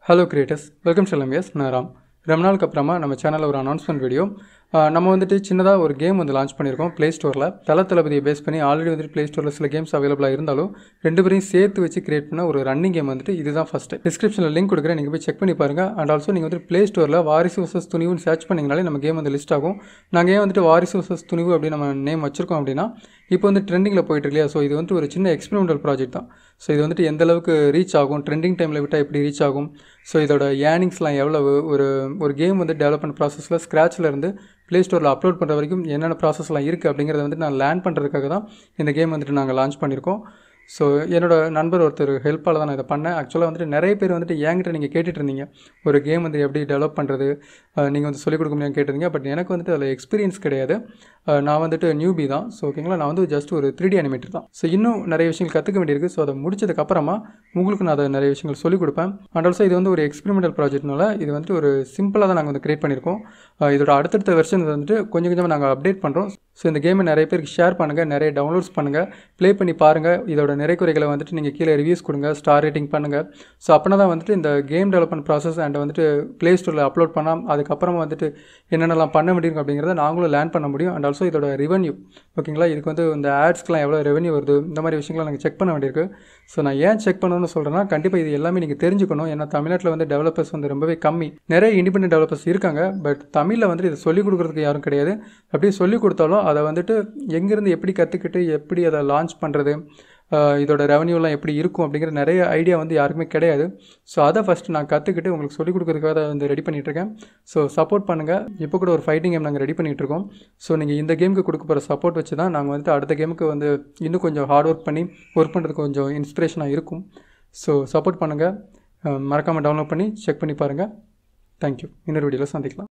hello creators welcome செல்லம் yes நான் ராம் ரொம்ப நாளுக்கு அப்புறமா நம்ம சேனலில் ஒரு அனௌன்ஸ்மெண்ட் வீடியோ ஆஹ் நம்ம வந்துட்டு சின்னதாக ஒரு கேம் வந்து லான்ச் பண்ணியிருக்கோம் ப்ளே ஸ்டோரில் தல தளபதியை பேஸ் பண்ணி ஆல்ரெடி வந்துட்டு ப்ளே ஸ்டோரில் சில கேம்ஸ் அவைலபிளாக இருந்தாலும் ரெண்டு பேரையும் சேர்த்து வச்சு கிரியேட் பண்ண ஒரு ரன்னிங் கேம் வந்துட்டு இதுதான் ஃபஸ்ட்டு டிஸ்கிரிப்ஷனில் லிங்க் கொடுக்குறேன் நீங்கள் போய் செக் பண்ணி பாருங்கள் அண்ட் ஆல்சோ நீங்கள் வந்துட்டு ப்ளே ஸ்டோரில் வாரிசு வர்சஸ் துணிவுன்னு சர்ச் பண்ணிங்கனாலே நம்ம கேம் வந்து லிஸ்ட் ஆகும் நாங்கள் ஏன் வந்துட்டு வாரிசு வர்சஸ் துணிவு அப்படின்னு நம்ம நேம் வச்சிருக்கோம் அப்படின்னா இப்போ வந்து ட்ரெண்டிங்கில் போயிட்டு இருக்கு இல்லையா ஸோ இது வந்துட்டு ஒரு சின்ன எக்ஸ்பெரிமெண்டல் ப்ராஜெக்ட் தான் ஸோ இது வந்துட்டு எந்த அளவுக்கு ரீச் ஆகும் ட்ரெண்டிங் டைமில் விட்டால் எப்படி ரீச் ஆகும் ஸோ இதோட ஏர்னிங்ஸ்லாம் எவ்வளவு ஒரு ஒரு கேம் வந்து டெவலப்மெண்ட் ப்ராசஸில் ஸ்க்ராட்சில் இருந்து ப்ளே ஸ்டோரில் அப்லோட் பண்ணுற வரைக்கும் என்னென்ன ப்ராசஸ்லாம் இருக்குது அப்படிங்கிறத வந்துட்டு நான் லேர்ன் பண்ணுறதுக்காக தான் இந்த கேம் வந்துட்டு நாங்கள் லான்ச் பண்ணியிருக்கோம் ஸோ என்னோட நண்பர் ஒருத்தர் ஹெல்ப்பால் தான் நான் இதை பண்ணேன் ஆக்சுவலாக வந்துட்டு நிறைய பேர் வந்துட்டு என்கிட்ட நீங்கள் கேட்டுட்டு இருந்தீங்க ஒரு கேம் வந்து எப்படி டெவலப் பண்ணுறது நீங்கள் வந்து சொல்லிக் கொடுக்க முடியாது கேட்டிருந்தீங்க பட் எனக்கு வந்துட்டு அதில் எக்ஸ்பீரியன்ஸ் கிடையாது அஹ் நான் வந்துட்டு நியூபி தான் ஸோ ஓகேங்களா நான் வந்து ஜஸ்ட் ஒரு த்ரீ டி அனிமேட்டர் தான் ஸோ இன்னும் நிறைய விஷயங்கள் கற்றுக்க வேண்டியிருக்கு ஸோ அதை முடிச்சதுக்கப்புறமா உங்களுக்கு நான் அதை நிறைய விஷயங்கள் சொல்லிக் கொடுப்பேன் அண்ட் ஆல்சோ இது வந்து ஒரு எக்ஸ்பெரிமெண்டல் ப்ராஜெக்ட்னால இது வந்துட்டு ஒரு சிம்பிளாக தான் நாங்கள் வந்து கிரியேட் பண்ணியிருக்கோம் அஹ் இதோட அடுத்தடுத்த வெர்ஷன் வந்துட்டு கொஞ்சம் கொஞ்சமாக நாங்கள் அப்டேட் பண்ணுறோம் ஸோ இந்த கேமை நிறைய பேருக்கு ஷேர் பண்ணுங்கள் நிறைய டவுன்லோட்ஸ் பண்ணுங்கள் ப்ளே பண்ணி பாருங்கள் இதோட நிறை குறைகளை வந்துட்டு நீங்கள் கீழே ரிவ்யூஸ் கொடுங்க ஸ்டார் ரேட்டிங் பண்ணுங்கள் ஸோ அப்படின்னா தான் வந்துட்டு இந்த கேம் டெவலப்மெண்ட் ப்ராசஸ் அண்ட் வந்துட்டு ப்ளே ஸ்டோரில் அப்லோட் பண்ணால் அதுக்கப்புறமா வந்துட்டு என்னென்னலாம் பண்ண முடியும் அப்படிங்கிறத நாங்களும் லேர்ன் பண்ண முடியும் அண்ட் ஆல்சோ இதோட ரெவன்யூ ஓகேங்களா இதுக்கு வந்து இந்த ஆட்ஸ்க்குலாம் எவ்வளோ ரெவன்யூ வருது இந்த மாதிரி விஷயங்களை நாங்கள் செக் பண்ண வேண்டியிருக்கு ஸோ நான் ஏன் செக் பண்ணணும்னு சொல்கிறேன்னா கண்டிப்பாக இது எல்லாமே நீங்கள் தெரிஞ்சுக்கணும் ஏன்னா தமிழ்நாட்டில் வந்து டெவலப்பர்ஸ் வந்து ரொம்பவே கம்மி நிறைய இண்டிபெண்டன்ட் டெவலப்பர்ஸ் இருக்காங்க பட் தமிழில் வந்துட்டு இதை சொல்லிக் கொடுக்குறதுக்கு யாரும் கிடையாது அப்படியே சொல்லிக் கொடுத்தாலும் அதை வந்துட்டு எங்கேருந்து எப்படி கற்றுக்கிட்டு எப்படி அதை லான்ச் பண்ணுறது இதோட ரெவன்யூலாம் எப்படி இருக்கும் அப்படிங்கிற நிறைய ஐடியா வந்து யாருக்குமே கிடையாது ஸோ அதை ஃபஸ்ட்டு நான் கற்றுக்கிட்டு உங்களுக்கு சொல்லிக் கொடுக்குறதுக்காக அதை வந்து ரெடி பண்ணிகிட்ருக்கேன் ஸோ சப்போர்ட் பண்ணுங்கள் இப்போ கூட ஒரு ஃபைட்டிங் கேம் நாங்கள் ரெடி பண்ணிகிட்ருக்கோம் ஸோ நீங்கள் இந்த கேமுக்கு கொடுக்க போகிற சப்போர்ட் வச்சு தான் நாங்கள் வந்துட்டு அடுத்த கேமுக்கு வந்து இன்னும் கொஞ்சம் ஹார்ட் ஒர்க் பண்ணி ஒர்க் பண்ணுறதுக்கு கொஞ்சம் இன்ஸ்பிரேஷனாக இருக்கும் ஸோ சப்போர்ட் பண்ணுங்கள் மறக்காமல் டவுன்லோட் பண்ணி செக் பண்ணி பாருங்கள் தேங்க்யூ இன்னொரு வீடியோவில் சந்திக்கலாம்